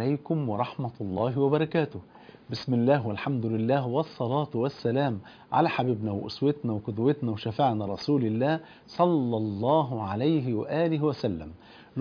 عليكم ورحمة الله وبركاته بسم الله والحمد لله والصلاة والسلام على حبيبنا وأسوتنا وقدوتنا وشفاعنا رسول الله صلى الله عليه وآله وسلم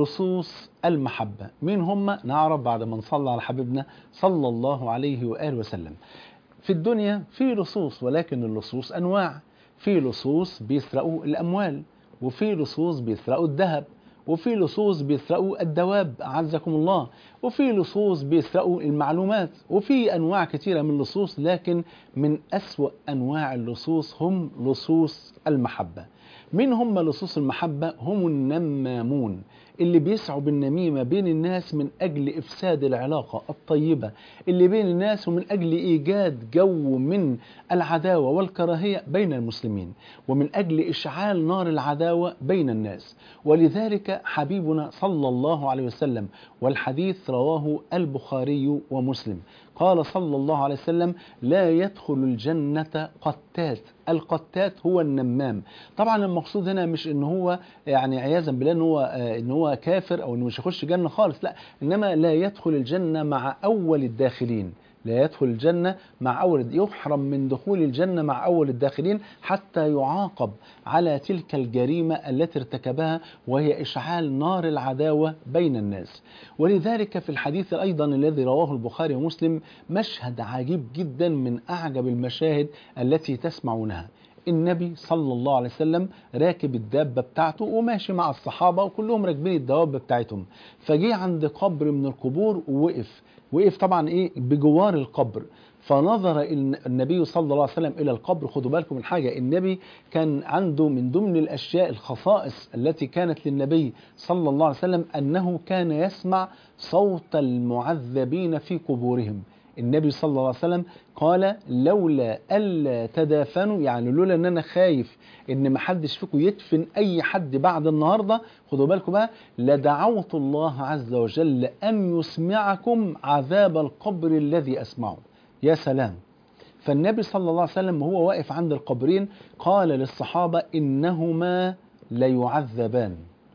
لصوص المحبة مين هم نعرف بعد ما نصلى على حبيبنا صلى الله عليه وآله وسلم في الدنيا في لصوص ولكن اللصوص أنواع في لصوص بيسرقوا الأموال وفي لصوص بيسرقوا الذهب وفي لصوص بيسرقوا الدواب أعزكم الله وفي لصوص بيسرقوا المعلومات وفي أنواع كثيرة من اللصوص لكن من أسوأ أنواع اللصوص هم لصوص المحبة من هم لصوص المحبة هم النمامون اللي بيسعوا بالنميمة بين الناس من أجل إفساد العلاقة الطيبة اللي بين الناس ومن أجل إيجاد جو من العداوة والكراهية بين المسلمين ومن أجل إشعال نار العداوة بين الناس ولذلك حبيبنا صلى الله عليه وسلم والحديث رواه البخاري ومسلم قال صلى الله عليه وسلم لا يدخل الجنة قتات القتات هو النمام طبعا المقصود هنا مش ان هو يعني عياذا بالله ان هو ان هو كافر او انه مش هيخش جنه خالص لا انما لا يدخل الجنه مع اول الداخلين لا يدخل الجنة مع أول يحرم من دخول الجنة مع أول الداخلين حتى يعاقب على تلك الجريمة التي ارتكبها وهي إشعال نار العداوة بين الناس ولذلك في الحديث أيضا الذي رواه البخاري ومسلم مشهد عجيب جدا من أعجب المشاهد التي تسمعونها النبي صلى الله عليه وسلم راكب الدابة بتاعته وماشي مع الصحابة وكلهم راكبين الدواب بتاعتهم فجي عند قبر من القبور ووقف وقف طبعا ايه بجوار القبر فنظر النبي صلى الله عليه وسلم الى القبر خدوا بالكم من حاجه النبي كان عنده من ضمن الاشياء الخصائص التي كانت للنبي صلى الله عليه وسلم انه كان يسمع صوت المعذبين في قبورهم النبي صلى الله عليه وسلم قال لولا الا تدافنوا يعني لولا ان انا خايف ان ما حدش فيكم يدفن اي حد بعد النهارده خدوا بالكم بقى لدعوت الله عز وجل ان يسمعكم عذاب القبر الذي اسمعه يا سلام فالنبي صلى الله عليه وسلم وهو واقف عند القبرين قال للصحابه انهما ليعذبان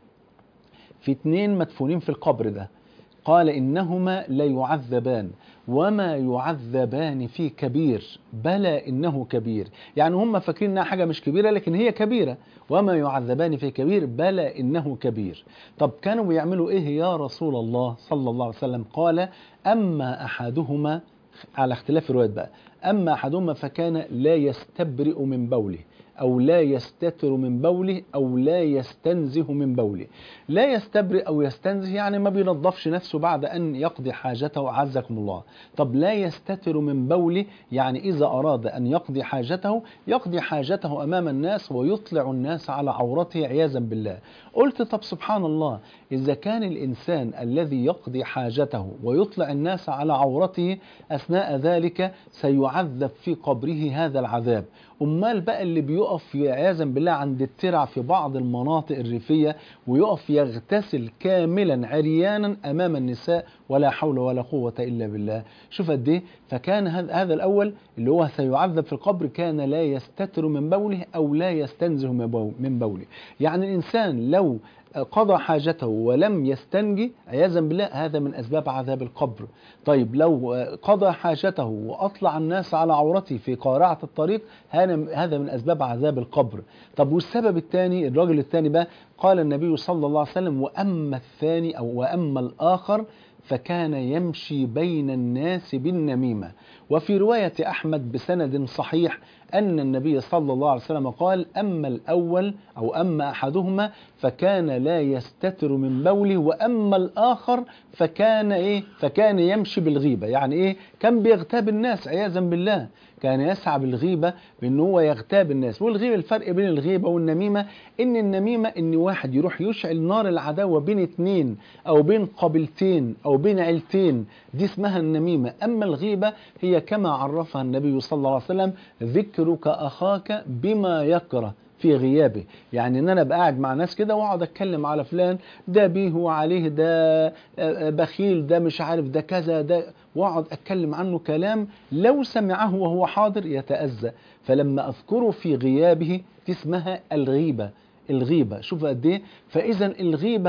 في اتنين مدفونين في القبر ده قال إنهما ليعذبان وما يعذبان في كبير بلى إنه كبير يعني هم فاكرين إنها حاجة مش كبيرة لكن هي كبيرة وما يعذبان في كبير بلى إنه كبير طب كانوا بيعملوا إيه يا رسول الله صلى الله عليه وسلم قال أما أحدهما على اختلاف الروايات بقى أما أحدهما فكان لا يستبرئ من بوله أو لا يستتر من بوله أو لا يستنزه من بوله لا يستبرئ أو يستنزه يعني ما بينظفش نفسه بعد أن يقضي حاجته عزكم الله طب لا يستتر من بوله يعني إذا أراد أن يقضي حاجته يقضي حاجته أمام الناس ويطلع الناس على عورته عياذا بالله قلت طب سبحان الله إذا كان الإنسان الذي يقضي حاجته ويطلع الناس على عورته أثناء ذلك سيعذب في قبره هذا العذاب أمال بقى اللي بيقف عياذا بالله عند الترع في بعض المناطق الريفية ويقف يغتسل كاملا عريانا أمام النساء ولا حول ولا قوة إلا بالله شوف قد إيه فكان هذا الأول اللي هو سيعذب في القبر كان لا يستتر من بوله أو لا يستنزه من بوله يعني الإنسان لو قضى حاجته ولم يستنجي عياذا بالله هذا من اسباب عذاب القبر. طيب لو قضى حاجته واطلع الناس على عورته في قارعه الطريق هذا من اسباب عذاب القبر. طب والسبب الثاني الراجل الثاني بقى قال النبي صلى الله عليه وسلم واما الثاني او واما الاخر فكان يمشي بين الناس بالنميمه. وفي روايه احمد بسند صحيح أن النبي صلى الله عليه وسلم قال أما الأول أو أما أحدهما فكان لا يستتر من بوله وأما الآخر فكان إيه فكان يمشي بالغيبة يعني إيه كان بيغتاب الناس عياذا بالله كان يسعى بالغيبة بأن هو يغتاب الناس والغيبة الفرق بين الغيبة والنميمة إن النميمة إن واحد يروح يشعل نار العداوة بين اتنين أو بين قبيلتين أو بين عيلتين دي اسمها النميمة أما الغيبة هي كما عرفها النبي صلى الله عليه وسلم ذكرك أخاك بما يكره في غيابه يعني ان انا ابقى قاعد مع ناس كده واقعد اتكلم على فلان ده بيه وعليه ده بخيل ده مش عارف ده كذا ده واقعد اتكلم عنه كلام لو سمعه وهو حاضر يتاذى فلما اذكره في غيابه دي اسمها الغيبه الغيبه شوف قد ايه فاذا الغيبه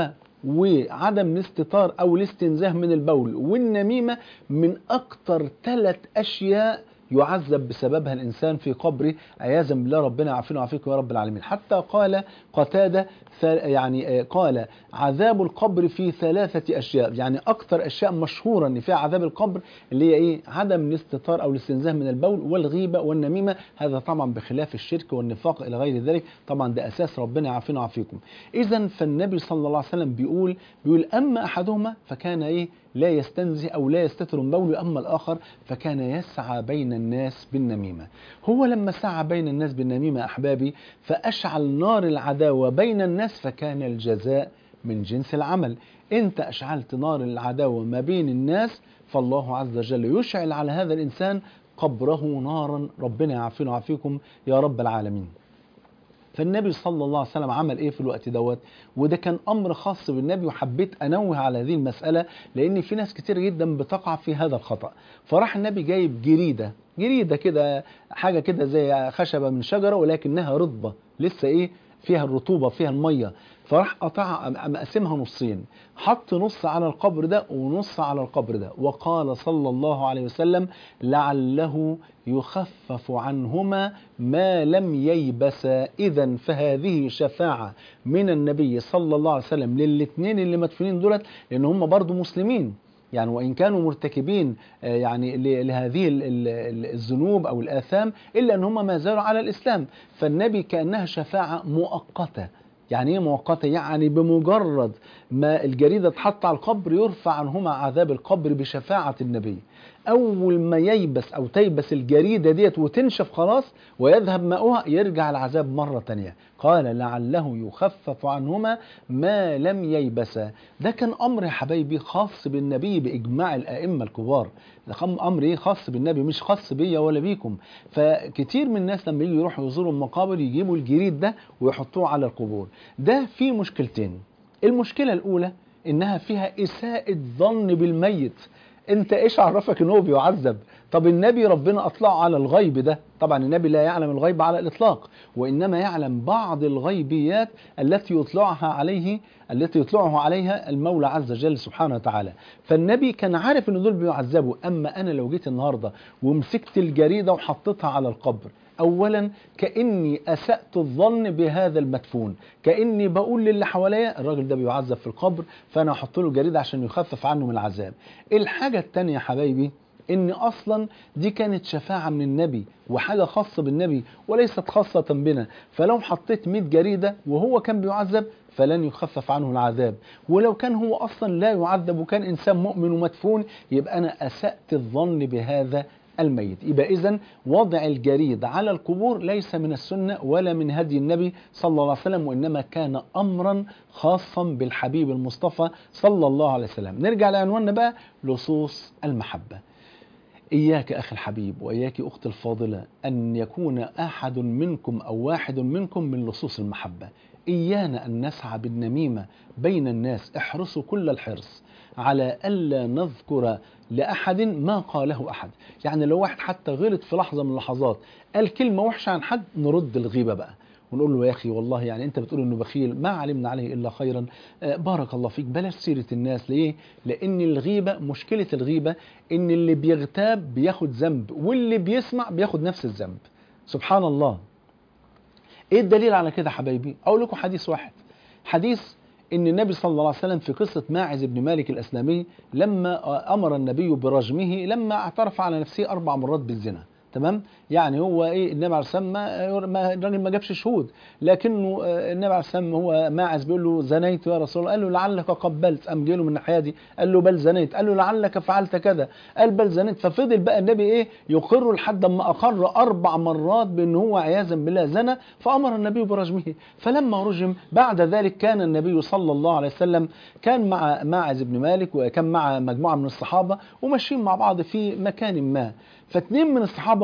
وعدم الاستتار او الاستنزاه من البول والنميمه من اكتر ثلاث اشياء يعذب بسببها الانسان في قبره عياذا بالله ربنا يعافينا ويعافيكم يا رب العالمين حتى قال قتاده يعني قال عذاب القبر في ثلاثة أشياء يعني أكثر أشياء مشهورة أن فيها عذاب القبر اللي هي إيه عدم الاستتار أو الاستنزاه من البول والغيبة والنميمة هذا طبعا بخلاف الشرك والنفاق إلى غير ذلك طبعا ده أساس ربنا يعافينا ويعافيكم إذا فالنبي صلى الله عليه وسلم بيقول بيقول أما أحدهما فكان إيه لا يستنزه أو لا يستتر من بوله أما الآخر فكان يسعى بين الناس بالنميمة هو لما سعى بين الناس بالنميمة أحبابي فأشعل نار العداوة بين الناس فكان الجزاء من جنس العمل انت أشعلت نار العداوة ما بين الناس فالله عز وجل يشعل على هذا الإنسان قبره نارا ربنا يعافينا ويعافيكم يا رب العالمين فالنبي صلى الله عليه وسلم عمل ايه في الوقت دوت وده كان امر خاص بالنبي وحبيت انوه على هذه المساله لان في ناس كتير جدا بتقع في هذا الخطا فراح النبي جايب جريده جريده كده حاجه كده زي خشبه من شجره ولكنها رطبه لسه ايه فيها الرطوبه فيها الميه فراح قطع مقسمها نصين حط نص على القبر ده ونص على القبر ده وقال صلى الله عليه وسلم لعله يخفف عنهما ما لم ييبس اذا فهذه شفاعه من النبي صلى الله عليه وسلم للاثنين اللي مدفونين دولت لان هم برضو مسلمين يعني وإن كانوا مرتكبين يعني لهذه الذنوب أو الآثام إلا أن هم ما زالوا على الإسلام فالنبي كأنها شفاعة مؤقتة يعني ايه مؤقتة؟ يعني بمجرد ما الجريدة تحط على القبر يرفع عنهما عذاب القبر بشفاعة النبي أول ما ييبس أو تيبس الجريدة ديت وتنشف خلاص ويذهب ماؤها يرجع العذاب مرة تانية قال لعله يخفف عنهما ما لم ييبسا ده كان أمر يا حبايبي خاص بالنبي بإجماع الأئمة الكبار ده أمر إيه خاص بالنبي مش خاص بيا ولا بيكم فكتير من الناس لما يجوا يروحوا يزوروا المقابر يجيبوا الجريد ده ويحطوه على القبور ده فيه مشكلتين المشكلة الأولى إنها فيها إساءة ظن بالميت انت ايش عرفك ان هو بيعذب طب النبي ربنا اطلعه على الغيب ده طبعا النبي لا يعلم الغيب على الاطلاق وانما يعلم بعض الغيبيات التي يطلعها عليه التي يطلعه عليها المولى عز وجل سبحانه وتعالى فالنبي كان عارف ان دول بيعذبوا اما انا لو جيت النهارده ومسكت الجريده وحطيتها على القبر اولا كاني اسات الظن بهذا المدفون كاني بقول للي حواليا الراجل ده بيعذب في القبر فانا احط له جريده عشان يخفف عنه من العذاب الحاجه الثانيه يا حبايبي ان اصلا دي كانت شفاعه من النبي وحاجه خاصه بالنبي وليست خاصه بنا فلو حطيت 100 جريده وهو كان بيعذب فلن يخفف عنه العذاب ولو كان هو اصلا لا يعذب وكان انسان مؤمن ومدفون يبقى انا اسات الظن بهذا الميت يبقى إذا وضع الجريد على القبور ليس من السنة ولا من هدي النبي صلى الله عليه وسلم وإنما كان أمرا خاصا بالحبيب المصطفى صلى الله عليه وسلم نرجع لعنواننا بقى لصوص المحبة إياك أخي الحبيب وإياك أختي الفاضلة أن يكون أحد منكم أو واحد منكم من لصوص المحبة إيانا أن نسعى بالنميمة بين الناس احرصوا كل الحرص على ألا نذكر لأحد ما قاله أحد يعني لو واحد حتى غلط في لحظة من اللحظات قال كلمة وحشة عن حد نرد الغيبة بقى ونقول له يا أخي والله يعني أنت بتقول إنه بخيل ما علمنا عليه إلا خيرا آه بارك الله فيك بلاش سيرة الناس ليه؟ لأن الغيبة مشكلة الغيبة إن اللي بيغتاب بياخد ذنب واللي بيسمع بياخد نفس الذنب سبحان الله إيه الدليل على كده حبايبي؟ أقول لكم حديث واحد حديث ان النبي صلى الله عليه وسلم في قصة ماعز بن مالك الأسلمي لما أمر النبي برجمه لما اعترف على نفسه أربع مرات بالزنا تمام يعني هو ايه النبي عليه الصلاه والسلام ما الراجل ما جابش شهود لكنه النبي عليه الصلاه والسلام هو ماعز بيقول له زنيت يا رسول الله قال له لعلك قبلت قام جاي له من الناحيه دي قال له بل زنيت قال له لعلك فعلت كذا قال بل زنيت ففضل بقى النبي ايه يقر لحد ما اقر اربع مرات بان هو عياذا بالله زنى فامر النبي برجمه فلما رجم بعد ذلك كان النبي صلى الله عليه وسلم كان مع ماعز بن مالك وكان مع مجموعه من الصحابه وماشيين مع بعض في مكان ما فاتنين من الصحابة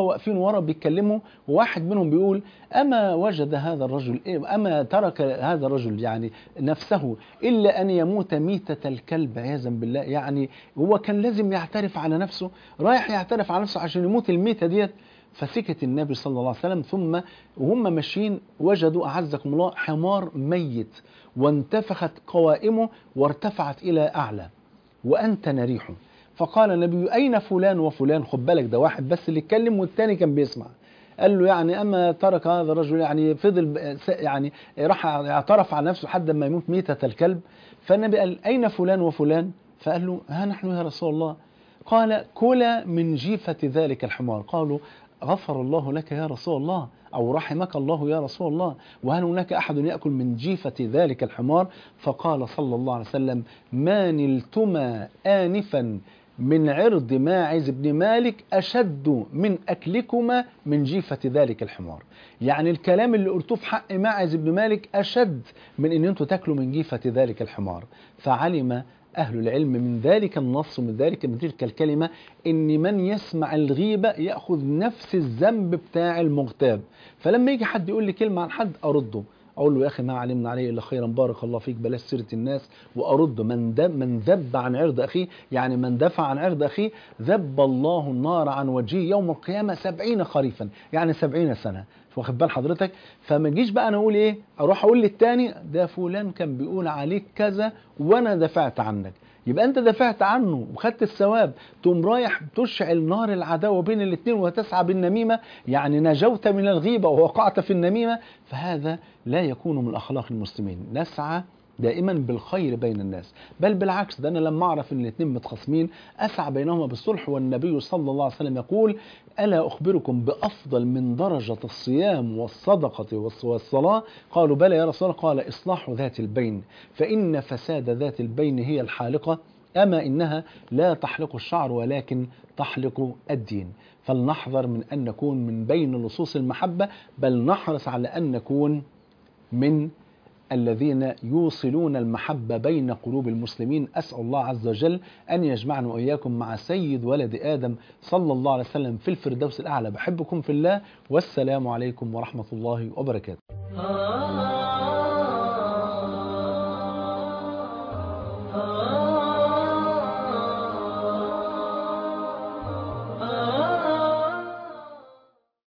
الصحابة واقفين ورا بيتكلموا وواحد منهم بيقول أما وجد هذا الرجل إيه أما ترك هذا الرجل يعني نفسه إلا أن يموت ميتة الكلب عياذا بالله يعني هو كان لازم يعترف على نفسه رايح يعترف على نفسه عشان يموت الميتة ديت فسكت النبي صلى الله عليه وسلم ثم وهم ماشيين وجدوا أعزكم الله حمار ميت وانتفخت قوائمه وارتفعت إلى أعلى وأنت نريحه فقال النبي أين فلان وفلان خد بالك ده واحد بس اللي اتكلم والتاني كان بيسمع قال له يعني أما ترك هذا الرجل يعني فضل يعني راح اعترف على نفسه حتى ما يموت ميتة الكلب فالنبي قال أين فلان وفلان فقال له ها نحن يا رسول الله قال كلا من جيفة ذلك الحمار قالوا غفر الله لك يا رسول الله أو رحمك الله يا رسول الله وهل هناك أحد يأكل من جيفة ذلك الحمار فقال صلى الله عليه وسلم ما نلتما آنفا من عرض ماعز بن مالك أشد من أكلكما من جيفة ذلك الحمار يعني الكلام اللي قلتوه في حق ماعز بن مالك أشد من أن أنتوا تاكلوا من جيفة ذلك الحمار فعلم أهل العلم من ذلك النص ومن ذلك من تلك الكلمة إن من يسمع الغيبة يأخذ نفس الذنب بتاع المغتاب فلما يجي حد يقول لي كلمة عن حد أرده اقول له يا اخي ما علمنا عليه الا خيرا بارك الله فيك بلاش سيره الناس وارد من دب من ذب عن عرض اخيه يعني من دفع عن عرض اخيه ذب الله النار عن وجهه يوم القيامه سبعين خريفا يعني سبعين سنه واخد بال حضرتك فما تجيش بقى انا اقول ايه اروح اقول للتاني ده فلان كان بيقول عليك كذا وانا دفعت عنك يبقى انت دفعت عنه وخدت الثواب تقوم رايح تشعل نار العداوه بين الاثنين وتسعى بالنميمه يعني نجوت من الغيبه ووقعت في النميمه فهذا لا يكون من اخلاق المسلمين نسعى دائما بالخير بين الناس بل بالعكس ده انا لما اعرف ان الاثنين متخاصمين اسعى بينهما بالصلح والنبي صلى الله عليه وسلم يقول الا اخبركم بافضل من درجه الصيام والصدقه والصلاه قالوا بلى يا رسول الله قال اصلاح ذات البين فان فساد ذات البين هي الحالقه اما انها لا تحلق الشعر ولكن تحلق الدين فلنحذر من ان نكون من بين لصوص المحبه بل نحرص على ان نكون من الذين يوصلون المحبة بين قلوب المسلمين أسأل الله عز وجل أن يجمعنا وإياكم مع سيد ولد آدم صلى الله عليه وسلم في الفردوس الأعلى بحبكم في الله والسلام عليكم ورحمة الله وبركاته